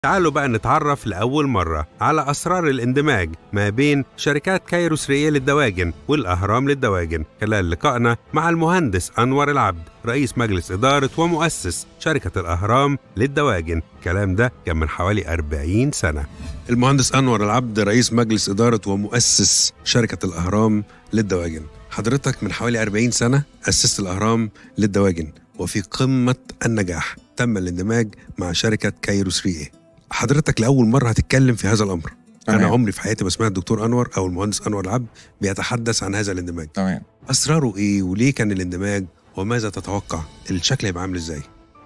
تعالوا بقى نتعرف لأول مرة على أسرار الاندماج ما بين شركات كايروس ريال للدواجن والأهرام للدواجن خلال لقائنا مع المهندس أنور العبد رئيس مجلس إدارة ومؤسس شركة الأهرام للدواجن الكلام ده كان من حوالي 40 سنة المهندس أنور العبد رئيس مجلس إدارة ومؤسس شركة الأهرام للدواجن حضرتك من حوالي 40 سنة أسست الأهرام للدواجن وفي قمة النجاح تم الاندماج مع شركة كايروس ريال حضرتك لاول مره هتتكلم في هذا الامر تمام. انا عمري في حياتي ما سمعت الدكتور انور او المهندس انور العبد بيتحدث عن هذا الاندماج تمام اسراره ايه وليه كان الاندماج وماذا تتوقع الشكل هيبقى عامل ازاي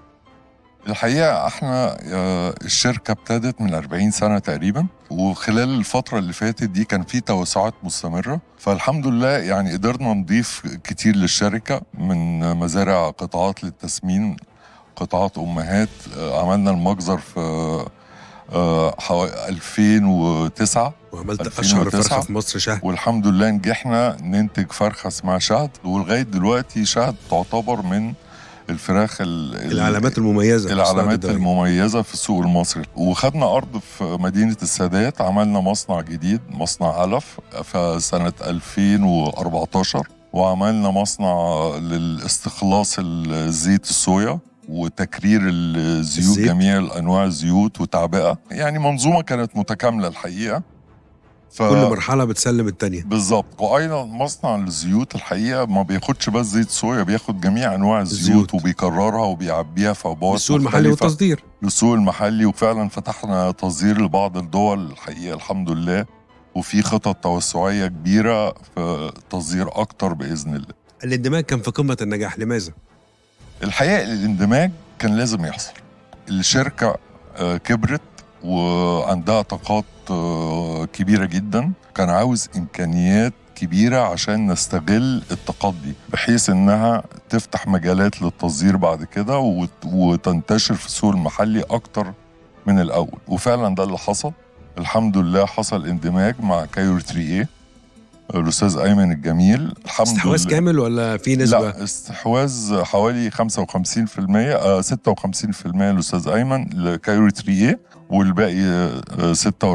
الحقيقه احنا آه، الشركه ابتدت من 40 سنه تقريبا وخلال الفتره اللي فاتت دي كان في توسعات مستمره فالحمد لله يعني قدرنا نضيف كتير للشركه من مزارع قطاعات للتسمين قطاعات امهات آه، عملنا المجزر في آه، حوالي 2009 وعملت اشهر 2009. فرخه في مصر شهد والحمد لله نجحنا ننتج فرخه اسمها شهد ولغايه دلوقتي شهد تعتبر من الفراخ ال- ال- العلامات المميزه في صناعة العلامات الدواجن. المميزه في السوق المصري وخدنا ارض في مدينه السادات عملنا مصنع جديد مصنع علف في سنه 2014 وعملنا مصنع للاستخلاص الزيت الصويا وتكرير الزيوت الزيت. جميع انواع الزيوت وتعبئه يعني منظومه كانت متكامله الحقيقه ف... كل مرحله بتسلم الثانيه بالظبط وايضا مصنع الزيوت الحقيقه ما بياخدش بس زيت صويا بياخد جميع انواع الزيوت, الزيوت. وبيكررها وبيعبيها في عبوات السوق المحلي مختلفة والتصدير للسوق المحلي وفعلا فتحنا تصدير لبعض الدول الحقيقه الحمد لله وفي خطط توسعيه كبيره في تصدير اكتر باذن الله. الاندماج كان في قمه النجاح لماذا الحقيقه الاندماج كان لازم يحصل. الشركه آه، كبرت وعندها طاقات آه، كبيره جدا كان عاوز امكانيات كبيره عشان نستغل الطاقات دي بحيث انها تفتح مجالات للتصدير بعد كده وت- وتنتشر في السوق المحلي اكتر من الاول وفعلا ده اللي حصل الحمد لله حصل اندماج مع كايرو 3 اي الاستاذ ايمن الجميل الحمد استحواذ لله كامل ولا في نسبه لا استحواذ حوالي 55% آه، 56% الاستاذ ايمن لكايرو 3 اي والباقي آه،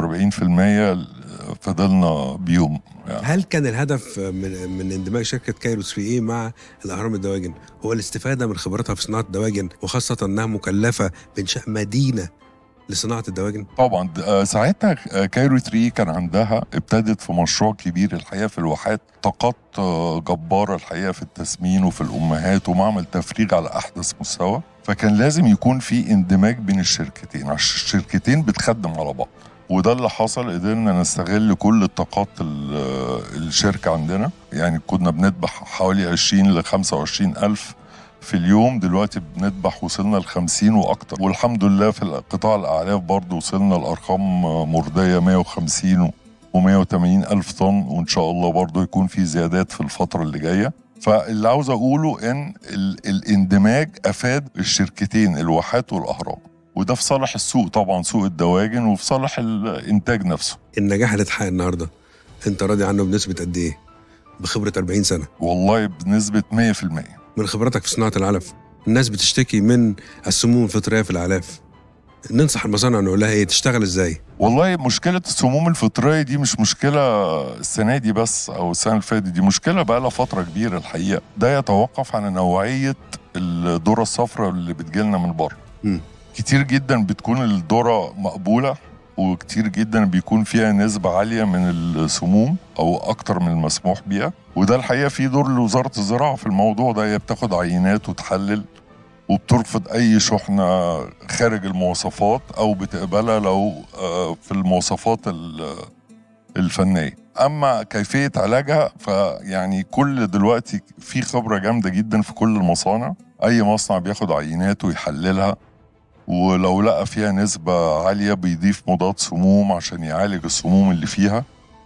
46% فضلنا بيهم يعني هل كان الهدف من من اندماج شركه كايرو 3 اي مع الاهرام الدواجن هو الاستفاده من خبرتها في صناعه الدواجن وخاصه انها مكلفه بانشاء مدينه لصناعه الدواجن طبعا د- آه، ساعتها آه، كايرو 3 كان عندها ابتدت في مشروع كبير الحقيقه في الواحات طاقات آه، جباره الحقيقه في التسمين وفي الامهات ومعمل تفريغ على احدث مستوى فكان لازم يكون في اندماج بين الشركتين عشان الشركتين بتخدم على بعض وده اللي حصل قدرنا نستغل كل الطاقات ال- آه، الشركه عندنا يعني كنا بنذبح حوالي 20 ل 25 الف في اليوم دلوقتي بنذبح وصلنا ل 50 واكتر والحمد لله في قطاع الاعلاف برضه وصلنا لارقام مرضيه 150 و180 الف طن وان شاء الله برضه يكون في زيادات في الفتره اللي جايه فاللي عاوز اقوله ان ال الاندماج افاد الشركتين الواحات والاهرام وده في صالح السوق طبعا سوق الدواجن وفي صالح الانتاج نفسه النجاح اللي اتحقق النهارده انت راضي عنه بنسبه قد ايه بخبره 40 سنه والله بنسبه 100% من خبرتك في صناعه العلف الناس بتشتكي من السموم الفطريه في الاعلاف ننصح المصانع نقول لها ايه تشتغل ازاي والله مشكلة السموم الفطرية دي مش مشكلة السنة دي بس أو السنة اللي فاتت دي مشكلة بقى لها فترة كبيرة الحقيقة ده يتوقف على نوعية الذرة الصفراء اللي بتجيلنا من بره مم. كتير جدا بتكون الذرة مقبولة وكتير جدا بيكون فيها نسبة عالية من السموم أو أكتر من المسموح بيها وده الحقيقة في دور لوزارة الزراعة في الموضوع ده هي بتاخد عينات وتحلل وبترفض اي شحنه خارج المواصفات او بتقبلها لو آه، في المواصفات ال- الفنيه اما كيفيه علاجها فيعني كل دلوقتي في خبره جامده جدا في كل المصانع اي مصنع بياخد عينات ويحللها ولو لقى فيها نسبة عالية بيضيف مضاد سموم عشان يعالج السموم اللي فيها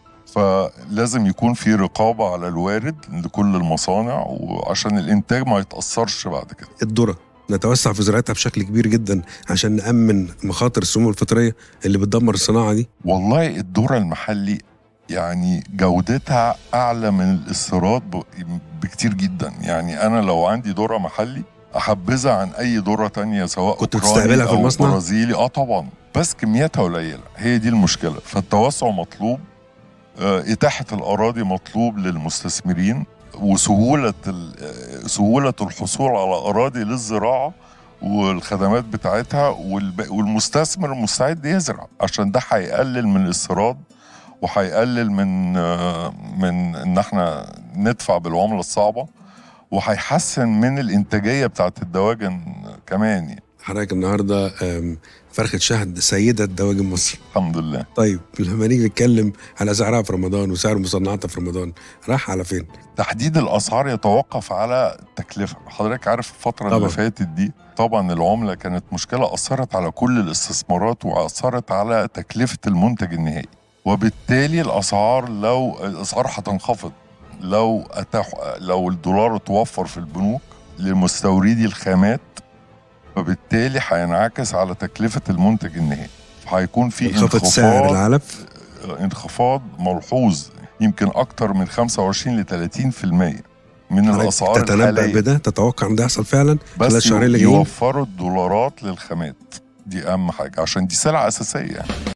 فلازم يكون في رقابة على الوارد لكل المصانع وعشان الإنتاج ما يتأثرش بعد كده الذره نتوسع في زراعتها بشكل كبير جدا عشان نامن مخاطر السموم الفطريه اللي بتدمر الصناعه دي والله الذرة المحلي يعني جودتها أعلى من الاستيراد ب- بكتير جدا يعني أنا لو عندي ذرة محلي احبذها عن اي ذره تانية سواء كنت أوكراني بتستقبلها في أو المصنع؟ برازيلي اه طبعا بس كمياتها قليله هي دي المشكله فالتوسع مطلوب آه، اتاحه الاراضي مطلوب للمستثمرين وسهوله ال- آه، سهوله الحصول على اراضي للزراعه والخدمات بتاعتها والب- والمستثمر مستعد يزرع عشان ده هيقلل من الاستيراد وهيقلل من آه، من ان احنا ندفع بالعمله الصعبه وهيحسن من الانتاجيه بتاعت الدواجن كمان يعني. حضرتك النهارده آم، فرخه شهد سيده دواجن مصر الحمد لله طيب لما نيجي نتكلم على سعرها في رمضان وسعر مصنعاتها في رمضان راح على فين؟ تحديد الاسعار يتوقف على التكلفه حضرتك عارف الفتره طبعا. اللي فاتت دي طبعا العمله كانت مشكله اثرت على كل الاستثمارات واثرت على تكلفه المنتج النهائي وبالتالي الاسعار لو الاسعار هتنخفض لو اتاح لو الدولار اتوفر في البنوك لمستوردي الخامات فبالتالي هينعكس على تكلفه المنتج النهائي هيكون في انخفض سعر انخفاض العلف انخفاض ملحوظ يمكن اكتر من 25 ل 30% من حضرتك الاسعار تتنبأ الحاليه بده تتوقع ان ده يحصل فعلا خلال بس الشهرين اللي جايين يوفروا الدولارات للخامات دي اهم حاجه عشان دي سلعه اساسيه